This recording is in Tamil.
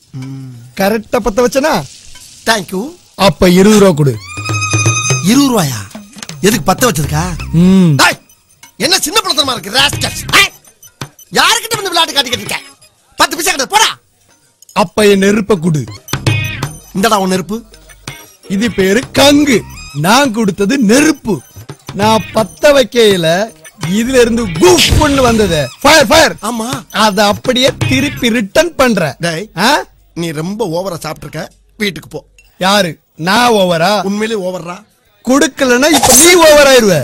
கரெக்டா பத்த வச்சனா தேங்க்யூ அப்ப இருபது ரூபா கொடு இருபது ரூபாயா எதுக்கு பத்த வச்சதுக்கா ம் டேய், என்ன சின்ன பழத்தனமா இருக்கு ராஸ்கல்ஸ் யாருக்கிட்ட வந்து விளையாட்டு காட்டிக்கிட்டு இருக்க பத்து பைசா கிட்ட போடா அப்ப என் நெருப்ப கொடு இந்தடா உன் நெருப்பு இது பேரு கங்கு நான் கொடுத்தது நெருப்பு நான் பத்த வைக்கையில இதுல இருந்து குஃப்னு வந்தது ஃபயர் ஃபயர் ஆமா அத அப்படியே திருப்பி ரிட்டர்ன் பண்ற டேய் ஆ? நீ ரொம்ப ஓவரா சாப்பிட்டுருக்க வீட்டுக்கு போ யாரு நான் ஓவரா உண்மையிலே ஓவர்ரா கொடுக்கலன்னா இப்ப நீ ஓவர் ஆயிருவ